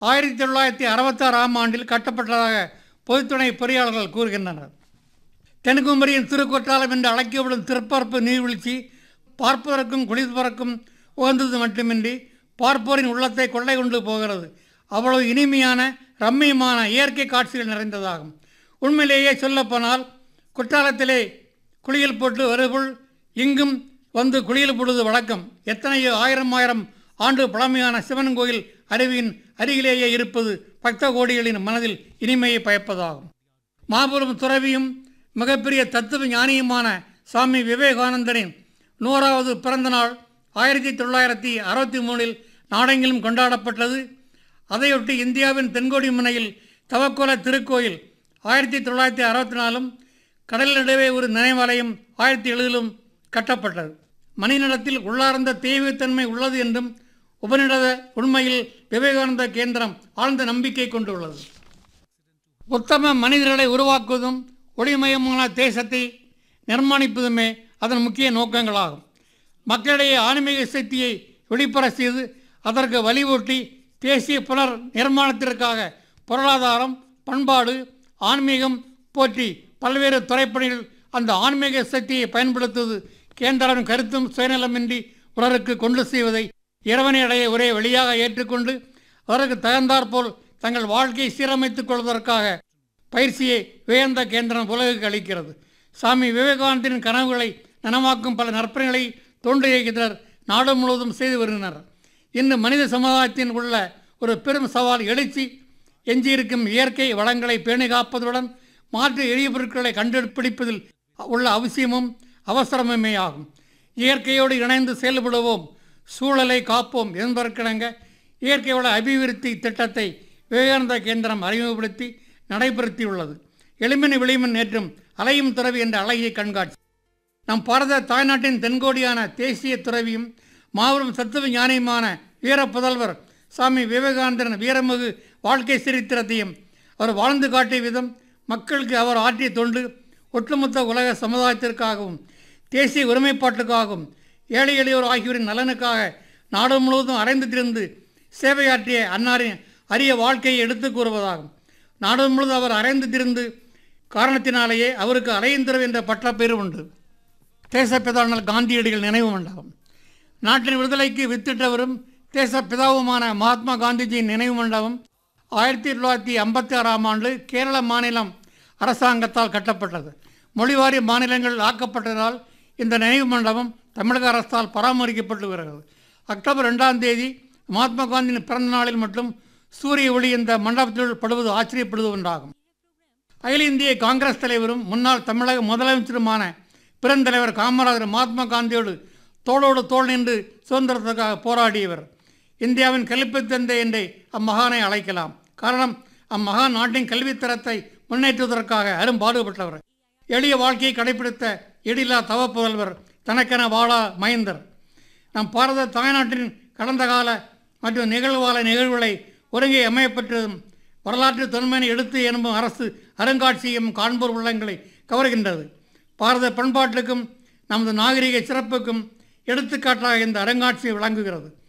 ஆயிரத்தி தொள்ளாயிரத்தி அறுபத்தாறாம் ஆண்டில் கட்டப்பட்டதாக பொதுத்துணை பொறியாளர்கள் கூறுகின்றனர் தென்குமரியின் திருக்கொற்றாலம் என்று அழைக்கப்படும் திருப்பரப்பு நீர்வீழ்ச்சி பார்ப்பதற்கும் குளிப்பதற்கும் உகந்தது மட்டுமின்றி பார்ப்போரின் உள்ளத்தை கொள்ளை கொண்டு போகிறது அவ்வளவு இனிமையான ரம்மியமான இயற்கை காட்சிகள் நிறைந்ததாகும் உண்மையிலேயே சொல்லப்போனால் குற்றாலத்திலே குளியல் போட்டு வருபுள் இங்கும் வந்து குளியல் போடுவது வழக்கம் எத்தனையோ ஆயிரம் ஆயிரம் ஆண்டு பழமையான சிவன் கோயில் அருவியின் அருகிலேயே இருப்பது பக்த கோடிகளின் மனதில் இனிமையை பயப்பதாகும் மாபெரும் துறவியும் மிகப்பெரிய தத்துவ ஞானியுமான சுவாமி விவேகானந்தரின் நூறாவது பிறந்த நாள் ஆயிரத்தி தொள்ளாயிரத்தி அறுபத்தி மூணில் நாடெங்கிலும் கொண்டாடப்பட்டது அதையொட்டி இந்தியாவின் தென்கோடி முனையில் தவக்கோல திருக்கோயில் ஆயிரத்தி தொள்ளாயிரத்தி அறுபத்தி நாலும் கடல் நடுவே ஒரு நினைவாலயம் ஆயிரத்தி எழுதிலும் கட்டப்பட்டது மணிநலத்தில் உள்ளார்ந்த தெய்வத்தன்மை உள்ளது என்றும் உபநிடத உண்மையில் விவேகானந்த கேந்திரம் ஆழ்ந்த நம்பிக்கை கொண்டுள்ளது உத்தம மனிதர்களை உருவாக்குவதும் ஒளிமயமான தேசத்தை நிர்மாணிப்பதுமே அதன் முக்கிய நோக்கங்களாகும் மக்களிடையே ஆன்மீக சக்தியை வெளிப்பட செய்து அதற்கு வலிவூட்டி தேசிய புனர் நிர்மாணத்திற்காக பொருளாதாரம் பண்பாடு ஆன்மீகம் போற்றி பல்வேறு துறைப்பணிகள் அந்த ஆன்மீக சக்தியை பயன்படுத்துவது கேந்திரன் கருத்தும் சுயநலமின்றி பிறருக்கு கொண்டு செய்வதை இறைவனையடைய ஒரே வழியாக ஏற்றுக்கொண்டு அவருக்கு தகுந்தாற்போல் தங்கள் வாழ்க்கையை சீரமைத்துக் கொள்வதற்காக பயிற்சியை விவேந்த கேந்திரம் உலகுக்கு அளிக்கிறது சாமி விவேகானந்தின் கனவுகளை நனவாக்கும் பல நற்பணிகளை தொண்டு இயக்கத்தினர் நாடு முழுவதும் செய்து வருகின்றனர் இன்று மனித சமுதாயத்தின் உள்ள ஒரு பெரும் சவால் எழுச்சி எஞ்சியிருக்கும் இயற்கை வளங்களை பேணி காப்பதுடன் மாற்று எளிய பொருட்களை கண்டுபிடிப்பதில் உள்ள அவசியமும் அவசரமுமே ஆகும் இயற்கையோடு இணைந்து செயல்படுவோம் சூழலை காப்போம் என்பதற்கிணங்க இயற்கை வள அபிவிருத்தி திட்டத்தை விவேகானந்த கேந்திரம் அறிமுகப்படுத்தி நடைபெறுத்தியுள்ளது எளிமின் விளிமின் நேற்றும் அலையும் துறவி என்ற அழகிய கண்காட்சி நம் பாரத தாய்நாட்டின் தென்கோடியான தேசிய துறவியும் மாபெரும் தத்துவ ஞானியுமான வீர புதல்வர் சாமி விவேகானந்தரின் வீரமிகு வாழ்க்கை சரித்திரத்தையும் அவர் வாழ்ந்து காட்டிய விதம் மக்களுக்கு அவர் ஆற்றிய தொண்டு ஒட்டுமொத்த உலக சமுதாயத்திற்காகவும் தேசிய ஒருமைப்பாட்டுக்காகவும் ஏழை எளியோர் ஆகியோரின் நலனுக்காக நாடு முழுவதும் அரைந்து திரிந்து சேவையாற்றிய அன்னாரின் அரிய வாழ்க்கையை எடுத்துக் கூறுவதாகும் நாடு முழுவதும் அவர் அரைந்து திரிந்து காரணத்தினாலேயே அவருக்கு அலையந்திரவு என்ற பட்டப்பேறு உண்டு தேசப்பிதாவினால் காந்தியடிகள் நினைவு மண்டபம் நாட்டின் விடுதலைக்கு வித்திட்டவரும் தேசப்பிதாவுமான மகாத்மா காந்திஜியின் நினைவு மண்டபம் ஆயிரத்தி தொள்ளாயிரத்தி ஐம்பத்தி ஆறாம் ஆண்டு கேரள மாநிலம் அரசாங்கத்தால் கட்டப்பட்டது மொழிவாரி மாநிலங்கள் ஆக்கப்பட்டதால் இந்த நினைவு மண்டபம் தமிழக அரசால் பராமரிக்கப்பட்டு வருகிறது அக்டோபர் ரெண்டாம் தேதி மகாத்மா காந்தியின் பிறந்த நாளில் மட்டும் சூரிய ஒளி இந்த மண்டபத்தில் படுவது ஆச்சரியப்படுவது ஒன்றாகும் அகில இந்திய காங்கிரஸ் தலைவரும் முன்னாள் தமிழக முதலமைச்சருமான பெருந்தலைவர் காமராஜர் மகாத்மா காந்தியோடு தோளோடு தோள் நின்று சுதந்திரத்துக்காக போராடியவர் இந்தியாவின் கல்வித் தந்தை என்றே அம்மகானை அழைக்கலாம் காரணம் அம்மகான் நாட்டின் கல்வித்தரத்தை முன்னேற்றுவதற்காக அரும்பாடுபட்டவர் எளிய வாழ்க்கையை கடைபிடித்த எடிலா தவப்புதல்வர் தனக்கென வாழா மைந்தர் நம் பாரத தாய்நாட்டின் கடந்த கால மற்றும் நிகழ்கால நிகழ்வுகளை ஒருங்கே அமையப்பெற்றதும் வரலாற்று தொன்மையை எடுத்து என்பும் அரசு அருங்காட்சியகம் காண்போர் உள்ளங்களை கவர்கின்றது பாரத பண்பாட்டுக்கும் நமது நாகரிக சிறப்புக்கும் எடுத்துக்காட்டாக இந்த அருங்காட்சியை விளங்குகிறது